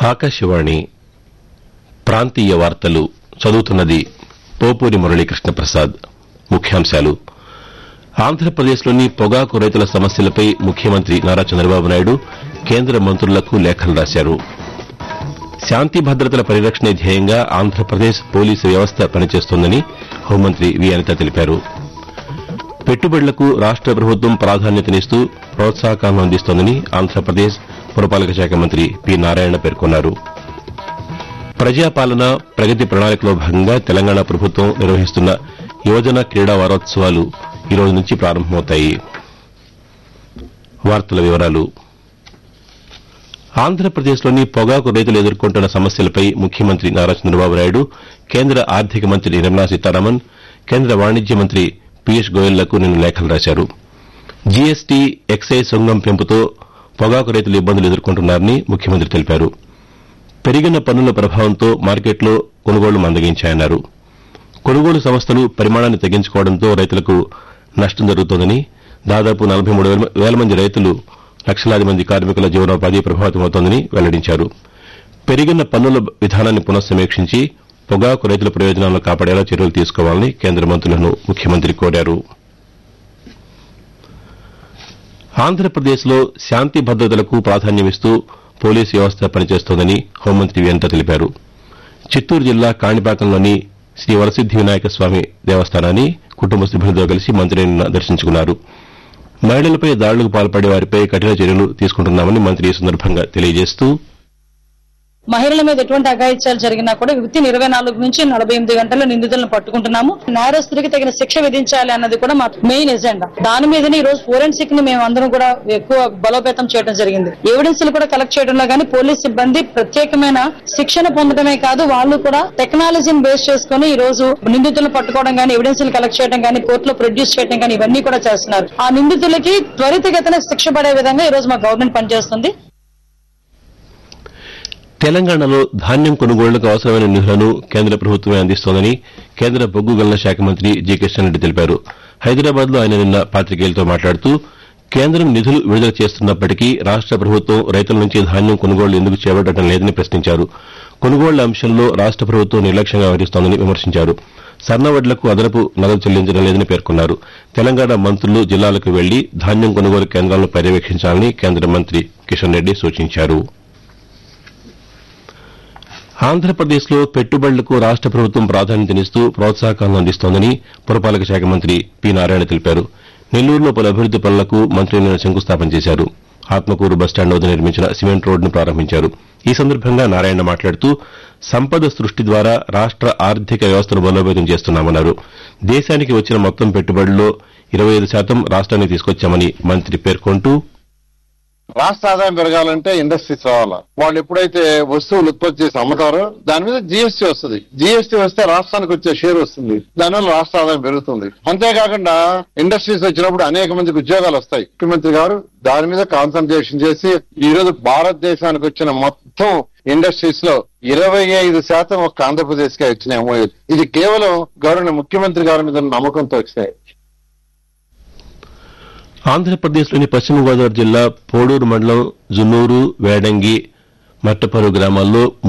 ఆకాశవాణి ప్రాంతీయ వార్తలు చదువుతున్నది పోపూరి మురళీకృష్ణ ప్రసాద్ ముఖ్యాంశాలు ఆంధ్రప్రదేశ్లోని పొగాకు రైతుల సమస్యలపై ముఖ్యమంత్రి నారా చంద్రబాబు నాయుడు కేంద్ర మంత్రులకు లేఖలు రాశారు శాంతి భద్రతల పరిరక్షణే ధ్యేయంగా ఆంధ్రప్రదేశ్ పోలీసు వ్యవస్థ పనిచేస్తోందని హోంమంత్రి వి అనిత తెలిపారు పెట్టుబడులకు రాష్ట ప్రభుత్వం ప్రాధాన్యతనిస్తూ ప్రోత్సాహకాలను అందిస్తోందని ఆంధ్రప్రదేశ్ పురపాలక శాఖ మంత్రి పి నారాయణ పేర్కొన్నారు ప్రజాపాలన ప్రగతి ప్రణాళికలో భాగంగా తెలంగాణ ప్రభుత్వం నిర్వహిస్తున్న యువజన క్రీడా వారోత్సవాలు ఈ రోజు నుంచి ప్రారంభమవుతాయి వార్తల వివరాలు ఆంధ్రప్రదేశ్లోని పొగాకు రైతులు ఎదుర్కొంటున్న సమస్యలపై ముఖ్యమంత్రి నారా చంద్రబాబు నాయుడు కేంద్ర ఆర్థిక మంత్రి నిర్మలా సీతారామన్ కేంద్ర వాణిజ్య మంత్రి పీయూష్ గోయల్లకు నిన్న లేఖలు రాశారు జీఎస్టీ ఎక్సైజ్ సుంగం పెంపుతో పొగాకు రైతులు ఇబ్బందులు ఎదుర్కొంటున్నారని ముఖ్యమంత్రి తెలిపారు పెరిగిన పన్నుల ప్రభావంతో మార్కెట్లో కొనుగోళ్లు మందగించాయన్నారు కొనుగోలు సంస్థలు పరిమాణాన్ని తగ్గించుకోవడంతో రైతులకు నష్టం జరుగుతోందని దాదాపు నలభై మూడు వేల మంది రైతులు లక్షలాది మంది కార్మికుల జీవనోపాధి ప్రభావితమవుతోందని వెల్లడించారు పెరిగిన పన్నుల విధానాన్ని పునఃసమీక్షించి పొగాకు రైతుల ప్రయోజనాలను కాపాడేలా చర్యలు తీసుకోవాలని కేంద్ర మంత్రులను ముఖ్యమంత్రి కోరారు ఆంధ్రప్రదేశ్లో శాంతి భద్రతలకు ప్రాధాన్యమిస్తూ పోలీసు వ్యవస్థ పనిచేస్తోందని హోంమంత్రి వెంట తెలిపారు చిత్తూరు జిల్లా కాణిపాకంలోని శ్రీ వరసిద్ది వినాయక స్వామి దేవస్థానాన్ని కుటుంబ సభ్యులతో కలిసి మంత్రి నిన్న దర్శించుకున్నారు మహిళలపై దాడులకు పాల్పడే వారిపై కఠిన చర్యలు తీసుకుంటున్నామని మంత్రి ఈ సందర్భంగా తెలియజేస్తూ మహిళల మీద ఎటువంటి అఘాయిత్యాలు జరిగినా కూడా విత్ ఇన్ ఇరవై నాలుగు నుంచి నలభై ఎనిమిది గంటల్లో నిందితులను పట్టుకుంటున్నాము నేరస్తుడికి తగిన శిక్ష విధించాలి అన్నది కూడా మా మెయిన్ ఎజెండా దాని మీదనే ఈ రోజు ఫోరెన్సిక్ ని మేము అందరం కూడా ఎక్కువ బలోపేతం చేయడం జరిగింది ఎవిడెన్స్ కూడా కలెక్ట్ చేయడంలో కానీ పోలీస్ సిబ్బంది ప్రత్యేకమైన శిక్షణ పొందడమే కాదు వాళ్ళు కూడా టెక్నాలజీని బేస్ చేసుకుని ఈ రోజు నిందితులను పట్టుకోవడం కానీ ఎవిడెన్స్ కలెక్ట్ చేయడం కానీ కోర్టులో ప్రొడ్యూస్ చేయడం కానీ ఇవన్నీ కూడా చేస్తున్నారు ఆ నిందితులకి త్వరితగతిన శిక్ష పడే విధంగా ఈ రోజు మా గవర్నమెంట్ పనిచేస్తుంది తెలంగాణలో ధాన్యం కొనుగోళ్లకు అవసరమైన నిధులను కేంద్ర ప్రభుత్వమే అందిస్తోందని కేంద్ర బొగ్గు గనుల శాఖ మంత్రి జి కిషన్ రెడ్డి తెలిపారు హైదరాబాద్ లో ఆయన నిన్న పాతికేయులతో మాట్లాడుతూ కేంద్రం నిధులు విడుదల చేస్తున్నప్పటికీ రాష్ట ప్రభుత్వం రైతుల నుంచి ధాన్యం కొనుగోళ్లు ఎందుకు చేపట్టడం లేదని ప్రశ్నించారు కొనుగోళ్ల అంశంలో రాష్ట ప్రభుత్వం నిర్లక్ష్యంగా వ్యవహరిస్తోందని విమర్శించారు సన్నవడ్లకు అదనపు నగదు చెల్లించడం లేదని పేర్కొన్నారు తెలంగాణ మంత్రులు జిల్లాలకు వెళ్లి ధాన్యం కొనుగోలు కేంద్రాలను పర్యవేక్షించాలని కేంద్ర మంత్రి కిషన్ రెడ్డి సూచించారు ఆంధ్రప్రదేశ్లో పెట్టుబడులకు రాష్ట ప్రభుత్వం ప్రాధాన్యతనిస్తూ ప్రోత్సాహకాలను అందిస్తోందని పురపాలక శాఖ మంత్రి పి నారాయణ తెలిపారు నెల్లూరులో పలు అభివృద్ది పనులకు మంత్రి నిన్న శంకుస్థాపన చేశారు ఆత్మకూరు బస్టాండ్ వద్ద నిర్మించిన సిమెంట్ రోడ్డును ప్రారంభించారు ఈ సందర్భంగా నారాయణ మాట్లాడుతూ సంపద సృష్టి ద్వారా రాష్ట ఆర్థిక వ్యవస్థను బలోపేతం చేస్తున్నామన్నారు దేశానికి వచ్చిన మొత్తం పెట్టుబడుల్లో ఇరవై ఐదు శాతం రాష్ట్రానికి తీసుకొచ్చామని మంత్రి పేర్కొంటూ రాష్ట్ర ఆదాయం పెరగాలంటే ఇండస్ట్రీస్ రావాలా వాళ్ళు ఎప్పుడైతే వస్తువులు ఉత్పత్తి చేసి అమ్ముతారో దాని మీద జీఎస్టీ వస్తుంది జీఎస్టీ వస్తే రాష్ట్రానికి వచ్చే షేర్ వస్తుంది దానివల్ల రాష్ట్ర ఆదాయం పెరుగుతుంది అంతేకాకుండా ఇండస్ట్రీస్ వచ్చినప్పుడు అనేక మందికి ఉద్యోగాలు వస్తాయి ముఖ్యమంత్రి గారు దాని మీద కాన్సన్ట్రేషన్ చేసి ఈ రోజు భారతదేశానికి వచ్చిన మొత్తం ఇండస్ట్రీస్ లో ఇరవై ఐదు శాతం ఒక ఆంధ్రప్రదేశ్ కే వచ్చినాయి ఇది కేవలం గౌరవ ముఖ్యమంత్రి గారి మీద నమ్మకంతో వచ్చినాయి ఆంధ్రప్రదేశ్లోని పశ్చిమ గోదావరి జిల్లా పోడూరు మండలం జున్నూరు వేడంగి మట్టపరు గ్రామాల్లో